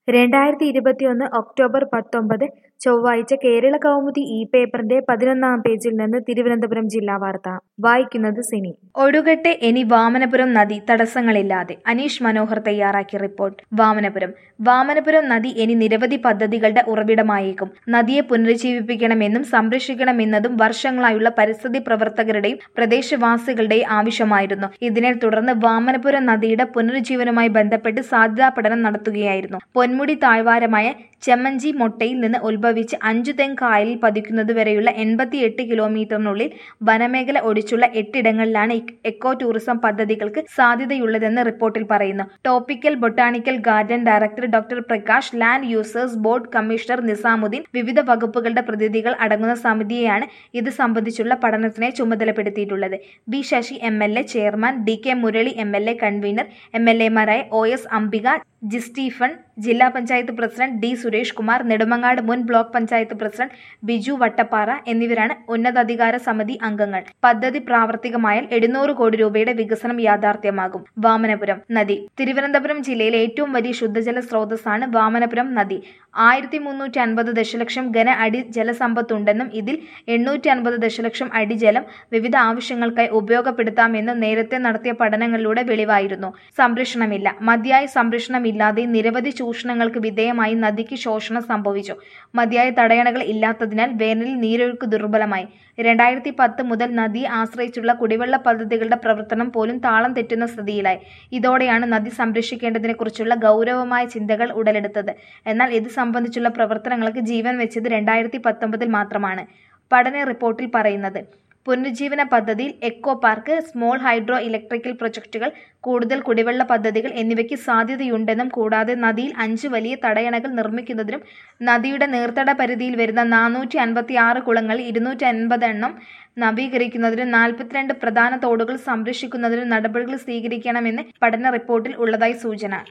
രണ്ടായിരത്തി ഇരുപത്തിയൊന്ന് ഒക്ടോബർ പത്തൊമ്പത് ചൊവ്വാഴ്ച കേരള കൗമുദി ഈ പേപ്പറിന്റെ പതിനൊന്നാം പേജിൽ നിന്ന് തിരുവനന്തപുരം ജില്ലാ വാർത്ത വായിക്കുന്നത് സിനി ഒഴുകട്ടെ ഇനി വാമനപുരം നദി തടസ്സങ്ങളില്ലാതെ അനീഷ് മനോഹർ തയ്യാറാക്കിയ റിപ്പോർട്ട് വാമനപുരം വാമനപുരം നദി ഇനി നിരവധി പദ്ധതികളുടെ ഉറവിടമായേക്കും നദിയെ പുനരുജ്ജീവിപ്പിക്കണമെന്നും സംരക്ഷിക്കണമെന്നതും വർഷങ്ങളായുള്ള പരിസ്ഥിതി പ്രവർത്തകരുടെയും പ്രദേശവാസികളുടെയും ആവശ്യമായിരുന്നു ഇതിനെ തുടർന്ന് വാമനപുരം നദിയുടെ പുനരുജ്ജീവനവുമായി ബന്ധപ്പെട്ട് സാധ്യതാ പഠനം നടത്തുകയായിരുന്നു പൊന്മുടി താഴ്വാരമായ ചെമ്മഞ്ചി മൊട്ടയിൽ നിന്ന് ഉത്ഭവിച്ച് അഞ്ചു തെങ്ങ് കായലിൽ പതിക്കുന്നതുവരെയുള്ള എൺപത്തിയെട്ട് കിലോമീറ്ററിനുള്ളിൽ വനമേഖല ഒഴിച്ചുള്ള എട്ടിടങ്ങളിലാണ് ഇക്- എക്കോ ടൂറിസം പദ്ധതികൾക്ക് സാധ്യതയുള്ളതെന്ന് റിപ്പോർട്ടിൽ പറയുന്നു tropical botanical garden director doctor Prakash land users board commissioner Nizamuddin വിവിധ വകുപ്പുകളുടെ പ്രതിനിധികൾ അടങ്ങുന്ന സമിതിയെയാണ് ഇത് സംബന്ധിച്ചുള്ള പഠനത്തിനെ ചുമതലപ്പെടുത്തിയിട്ടുള്ളത് B Sasi M L A chairman D K Murali M L A convener M L എമാരായ O S Ambika G Stephen ജില്ലാ പഞ്ചായത്ത് പ്രസിഡന്റ് ഡി സുരേഷ് കുമാർ നെടുമങ്ങാട് മുൻ ബ്ലോക്ക് പഞ്ചായത്ത് പ്രസിഡന്റ് ബിജു വട്ടപ്പാറ എന്നിവരാണ് ഉന്നതാധികാര സമിതി അംഗങ്ങൾ പദ്ധതി പ്രാവർത്തികമായാൽ എഴുന്നൂറ് കോടി രൂപയുടെ വികസനം യാഥാർത്ഥ്യമാകും വാമനപുരം നദി തിരുവനന്തപുരം ജില്ലയിലെ ഏറ്റവും വലിയ ശുദ്ധജല സ്രോതസ്സാണ് വാമനപുരം നദി ആയിരത്തി മുന്നൂറ്റി അൻപത് ദശലക്ഷം ഘന അടി ജലസമ്പത്തുണ്ടെന്നും ഇതിൽ എണ്ണൂറ്റി അൻപത് ദശലക്ഷം അടി ജലം വിവിധ ആവശ്യങ്ങൾക്കായി ഉപയോഗപ്പെടുത്താമെന്നും നേരത്തെ നടത്തിയ പഠനങ്ങളിലൂടെ വെളിവായിരുന്നു സംരക്ഷണമില്ല മതിയായ സംരക്ഷണമില്ലാതെ നിരവധി ചൂഷണങ്ങൾക്ക് വിധേയമായി നദിക്ക് ശോഷണം സംഭവിച്ചു മതിയായ തടയണകൾ ഇല്ലാത്തതിനാൽ വേനലിൽ നീരൊഴുക്ക് ദുർബലമായി രണ്ടായിരത്തി പത്ത് മുതൽ നദിയെ ആശ്രയിച്ചുള്ള കുടിവെള്ള പദ്ധതികളുടെ പ്രവർത്തനം പോലും താളം തെറ്റുന്ന സ്ഥിതിയിലായി ഇതോടെയാണ് നദി സംരക്ഷിക്കേണ്ടതിനെക്കുറിച്ചുള്ള ഗൗരവമായ ചിന്തകൾ ഉടലെടുത്തത് എന്നാൽ ഇത് സംബന്ധിച്ചുള്ള പ്രവർത്തനങ്ങൾക്ക് ജീവൻ വെച്ചത് രണ്ടായിരത്തി പത്തൊമ്പതിൽ മാത്രമാണ് പഠന റിപ്പോർട്ടിൽ പറയുന്നത് പുനരുജ്ജീവന പദ്ധതിയിൽ eco park small hydro electrical പ്രൊജക്ടുകൾ കൂടുതൽ കുടിവെള്ള പദ്ധതികൾ എന്നിവയ്ക്ക് സാധ്യതയുണ്ടെന്നും കൂടാതെ നദിയിൽ അഞ്ച് വലിയ തടയണകൾ നിർമ്മിക്കുന്നതിനും നദിയുടെ നീർത്തട പരിധിയിൽ വരുന്ന നാനൂറ്റി അൻപത്തി ആറ് കുളങ്ങളിൽ ഇരുന്നൂറ്റി അൻപത് എണ്ണം നവീകരിക്കുന്നതിനും നാൽപ്പത്തിരണ്ട് പ്രധാന തോടുകൾ സംരക്ഷിക്കുന്നതിനും നടപടികൾ സ്വീകരിക്കണമെന്ന് പഠന റിപ്പോർട്ടിൽ ഉള്ളതായി സൂചന